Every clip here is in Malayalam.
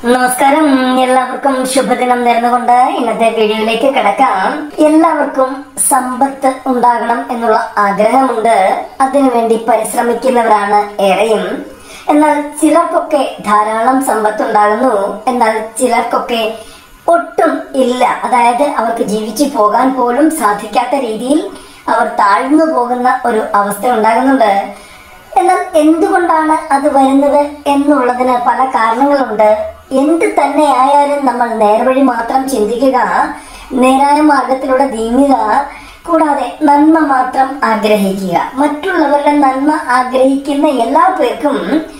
നമസ്കാരം എല്ലാവർക്കും ശുഭദിനം നേർന്നുകൊണ്ട് ഇന്നത്തെ വീഡിയോയിലേക്ക് കിടക്കാം എല്ലാവർക്കും സമ്പത്ത് ഉണ്ടാകണം എന്നുള്ള ആഗ്രഹമുണ്ട് അതിനുവേണ്ടി പരിശ്രമിക്കുന്നവരാണ് ഏറെയും എന്നാൽ ചിലർക്കൊക്കെ ധാരാളം സമ്പത്ത് ഉണ്ടാകുന്നു എന്നാൽ ചിലർക്കൊക്കെ ഒട്ടും ഇല്ല അതായത് അവർക്ക് ജീവിച്ചു പോകാൻ പോലും സാധിക്കാത്ത രീതിയിൽ അവർ താഴ്ന്നു പോകുന്ന ഒരു അവസ്ഥ ഉണ്ടാകുന്നുണ്ട് എന്നാൽ എന്തുകൊണ്ടാണ് അത് വരുന്നത് എന്നുള്ളതിന് പല കാരണങ്ങളുണ്ട് എന്ത് തന്നെ ആയാലും നമ്മൾ നേർവഴി മാത്രം ചിന്തിക്കുക നേരായ മാർഗത്തിലൂടെ നീങ്ങുക കൂടാതെ നന്മ മാത്രം ആഗ്രഹിക്കുക മറ്റുള്ളവരുടെ നന്മ ആഗ്രഹിക്കുന്ന എല്ലാ പേർക്കും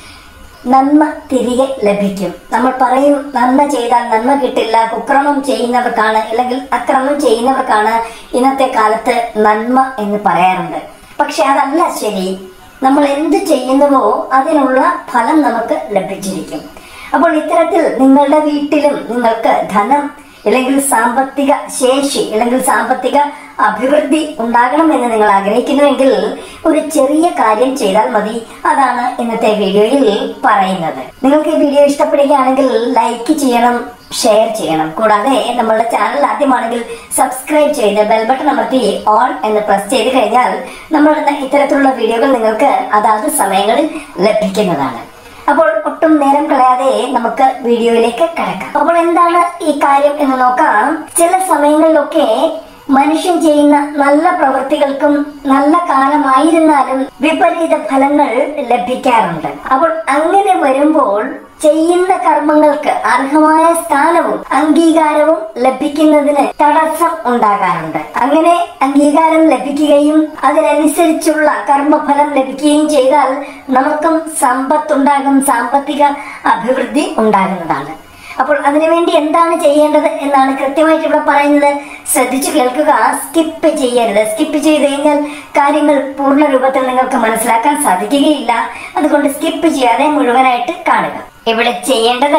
നന്മ തിരികെ ലഭിക്കും നമ്മൾ പറയും നന്മ ചെയ്താൽ നന്മ കിട്ടില്ല കുക്രമം ചെയ്യുന്നവർക്കാണ് അല്ലെങ്കിൽ അക്രമം ചെയ്യുന്നവർക്കാണ് ഇന്നത്തെ കാലത്ത് നന്മ എന്ന് പറയാറുണ്ട് പക്ഷെ അതല്ല ശരി നമ്മൾ എന്ത് ചെയ്യുന്നുവോ അതിനുള്ള ഫലം നമുക്ക് ലഭിച്ചിരിക്കും അപ്പോൾ ഇത്തരത്തിൽ നിങ്ങളുടെ വീട്ടിലും നിങ്ങൾക്ക് ധനം അല്ലെങ്കിൽ സാമ്പത്തിക ശേഷി അല്ലെങ്കിൽ സാമ്പത്തിക അഭിവൃദ്ധി ഉണ്ടാകണമെന്ന് നിങ്ങൾ ആഗ്രഹിക്കുന്നുവെങ്കിൽ ഒരു ചെറിയ കാര്യം ചെയ്താൽ മതി അതാണ് ഇന്നത്തെ വീഡിയോയിൽ പറയുന്നത് നിങ്ങൾക്ക് ഈ വീഡിയോ ഇഷ്ടപ്പെടുകയാണെങ്കിൽ ലൈക്ക് ചെയ്യണം ഷെയർ ചെയ്യണം കൂടാതെ നമ്മളുടെ ചാനൽ ആദ്യമാണെങ്കിൽ സബ്സ്ക്രൈബ് ചെയ്ത് ബെൽ ബട്ടൺ അമർത്തി ഓൺ എന്ന് പ്രസ് ചെയ്ത് കഴിഞ്ഞാൽ നമ്മളുടെ ഇത്തരത്തിലുള്ള വീഡിയോകൾ നിങ്ങൾക്ക് അതാത് സമയങ്ങളിൽ ലഭിക്കുന്നതാണ് അപ്പോൾ ഒട്ടും നേരം കളയാതെ നമുക്ക് വീഡിയോയിലേക്ക് കടക്കാം അപ്പോൾ എന്താണ് ഈ കാര്യം എന്ന് നോക്കാം ചില സമയങ്ങളിലൊക്കെ മനുഷ്യൻ ചെയ്യുന്ന നല്ല പ്രവൃത്തികൾക്കും നല്ല കാലമായിരുന്നാലും വിപരീത ഫലങ്ങൾ ലഭിക്കാറുണ്ട് അപ്പോൾ അങ്ങനെ വരുമ്പോൾ ചെയ്യുന്ന കർമ്മങ്ങൾക്ക് അർഹമായ സ്ഥാനവും അംഗീകാരവും ലഭിക്കുന്നതിന് തടസ്സം ഉണ്ടാകാറുണ്ട് അങ്ങനെ അംഗീകാരം ലഭിക്കുകയും അതിനനുസരിച്ചുള്ള കർമ്മഫലം ലഭിക്കുകയും ചെയ്താൽ നമുക്കും സമ്പത്തുണ്ടാകും സാമ്പത്തിക അഭിവൃദ്ധി ഉണ്ടാകുന്നതാണ് അപ്പോൾ അതിനുവേണ്ടി എന്താണ് ചെയ്യേണ്ടത് എന്നാണ് കൃത്യമായിട്ട് ഇവിടെ പറയുന്നത് ശ്രദ്ധിച്ചു കേൾക്കുക സ്കിപ്പ് ചെയ്യരുത് സ്കിപ്പ് ചെയ്ത് കഴിഞ്ഞാൽ കാര്യങ്ങൾ പൂർണ്ണ രൂപത്തിൽ നിങ്ങൾക്ക് മനസ്സിലാക്കാൻ സാധിക്കുകയില്ല അതുകൊണ്ട് സ്കിപ്പ് ചെയ്യാതെ മുഴുവനായിട്ട് കാണുക ഇവിടെ ചെയ്യേണ്ടത്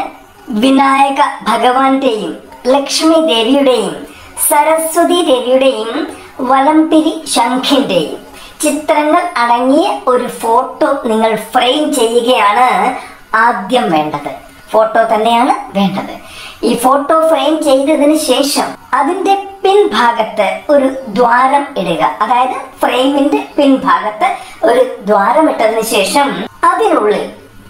വിനായക ഭഗവാന്റെയും ലക്ഷ്മി ദേവിയുടെയും സരസ്വതി ദേവിയുടെയും വലംപിരി ശംഖിന്റെയും ചിത്രങ്ങൾ അടങ്ങിയ ഒരു ഫോട്ടോ നിങ്ങൾ ഫ്രെയിം ചെയ്യുകയാണ് ആദ്യം വേണ്ടത് ഫോട്ടോ തന്നെയാണ് വേണ്ടത് ഈ ഫോട്ടോ ഫ്രെയിം ചെയ്തതിന് ശേഷം അതിന്റെ പിൻഭാഗത്ത് ഒരു ദ്വാരം ഇടുക അതായത് ഫ്രെയിമിന്റെ പിൻഭാഗത്ത് ഒരു ദ്വാരം ഇട്ടതിന് ശേഷം അതിനുള്ളിൽ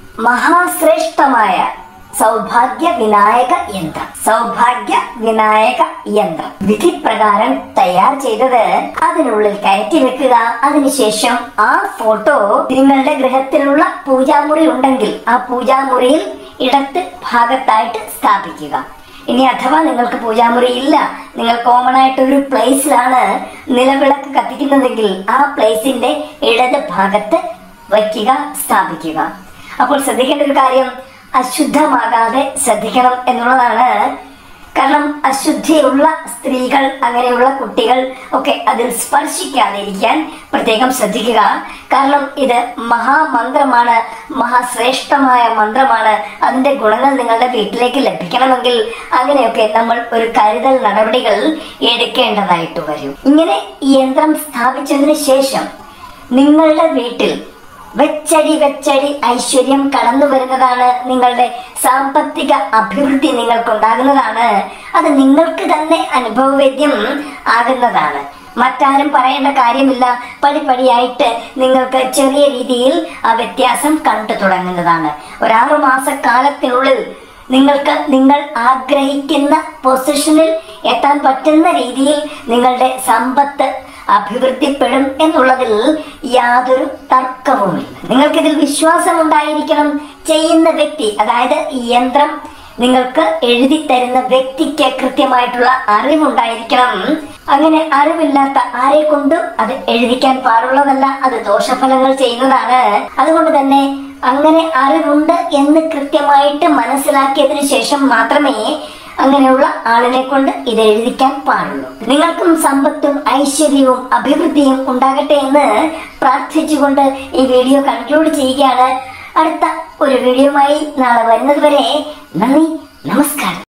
മഹാശ്രേഷ്ഠമായ സൗഭാഗ്യ വിനായക യന്ത്രം സൗഭാഗ്യ വിനായക യന്ത്രം വിധി പ്രകാരം തയ്യാർ ചെയ്തത് അതിനുള്ളിൽ കയറ്റി വെക്കുക അതിനുശേഷം ആ ഫോട്ടോ നിങ്ങളുടെ ഗൃഹത്തിലുള്ള പൂജാമുറി ഉണ്ടെങ്കിൽ ആ പൂജാമുറിയിൽ ഇടത്ത് ഭാഗത്തായിട്ട് സ്ഥാപിക്കുക ഇനി അഥവാ നിങ്ങൾക്ക് പൂജാമുറി ഇല്ല നിങ്ങൾ കോമൺ ആയിട്ട് ഒരു പ്ലേസിലാണ് നിലവിളക്ക് കത്തിക്കുന്നതെങ്കിൽ ആ പ്ലേസിന്റെ ഇടത് ഭാഗത്ത് വയ്ക്കുക സ്ഥാപിക്കുക അപ്പോൾ ശ്രദ്ധിക്കേണ്ട ഒരു കാര്യം അശുദ്ധമാകാതെ ശ്രദ്ധിക്കണം എന്നുള്ളതാണ് കാരണം അശുദ്ധിയുള്ള സ്ത്രീകൾ അങ്ങനെയുള്ള കുട്ടികൾ ഒക്കെ അതിൽ സ്പർശിക്കാതെ ഇരിക്കാൻ പ്രത്യേകം ശ്രദ്ധിക്കുക കാരണം ഇത് മഹാമന്ത്രമാണ് മഹാശ്രേഷ്ഠമായ മന്ത്രമാണ് അതിന്റെ ഗുണങ്ങൾ നിങ്ങളുടെ വീട്ടിലേക്ക് ലഭിക്കണമെങ്കിൽ അങ്ങനെയൊക്കെ നമ്മൾ ഒരു കരുതൽ നടപടികൾ എടുക്കേണ്ടതായിട്ട് വരും ഇങ്ങനെ ഈ യന്ത്രം സ്ഥാപിച്ചതിന് ശേഷം നിങ്ങളുടെ വീട്ടിൽ വെച്ചടി വെച്ചടി ഐശ്വര്യം കടന്നു വരുന്നതാണ് നിങ്ങളുടെ സാമ്പത്തിക അഭിവൃദ്ധി നിങ്ങൾക്കുണ്ടാകുന്നതാണ് അത് നിങ്ങൾക്ക് തന്നെ അനുഭവവേദ്യം ആകുന്നതാണ് മറ്റാരും പറയേണ്ട കാര്യമില്ല പടിപടിയായിട്ട് നിങ്ങൾക്ക് ചെറിയ രീതിയിൽ ആ വ്യത്യാസം കണ്ടു തുടങ്ങുന്നതാണ് ഒരാറു മാസക്കാലത്തിനുള്ളിൽ നിങ്ങൾക്ക് നിങ്ങൾ ആഗ്രഹിക്കുന്ന പൊസിഷനിൽ എത്താൻ പറ്റുന്ന രീതിയിൽ നിങ്ങളുടെ സമ്പത്ത് അഭിവൃദ്ധിപ്പെടും എന്നുള്ളതിൽ യാതൊരു തർക്കവുമില്ല നിങ്ങൾക്കിതിൽ വിശ്വാസം ഉണ്ടായിരിക്കണം ചെയ്യുന്ന വ്യക്തി അതായത് ഈ യന്ത്രം നിങ്ങൾക്ക് എഴുതി തരുന്ന വ്യക്തിക്ക് കൃത്യമായിട്ടുള്ള അറിവുണ്ടായിരിക്കണം അങ്ങനെ അറിവില്ലാത്ത ആരെ കൊണ്ടും അത് എഴുതിക്കാൻ പാടുള്ളതല്ല അത് ദോഷഫലങ്ങൾ ചെയ്യുന്നതാണ് അതുകൊണ്ട് തന്നെ അങ്ങനെ അറിവുണ്ട് എന്ന് കൃത്യമായിട്ട് മനസ്സിലാക്കിയതിനു ശേഷം മാത്രമേ അങ്ങനെയുള്ള ആളിനെ കൊണ്ട് ഇത് എഴുതിക്കാൻ പാടുള്ളൂ നിങ്ങൾക്കും സമ്പത്തും ഐശ്വര്യവും അഭിവൃദ്ധിയും ഉണ്ടാകട്ടെ എന്ന് പ്രാർത്ഥിച്ചുകൊണ്ട് ഈ വീഡിയോ കൺക്ലൂഡ് ചെയ്യുകയാണ് അടുത്ത ഒരു വീഡിയോയുമായി നാളെ വരുന്നത് വരെ നന്ദി നമസ്കാരം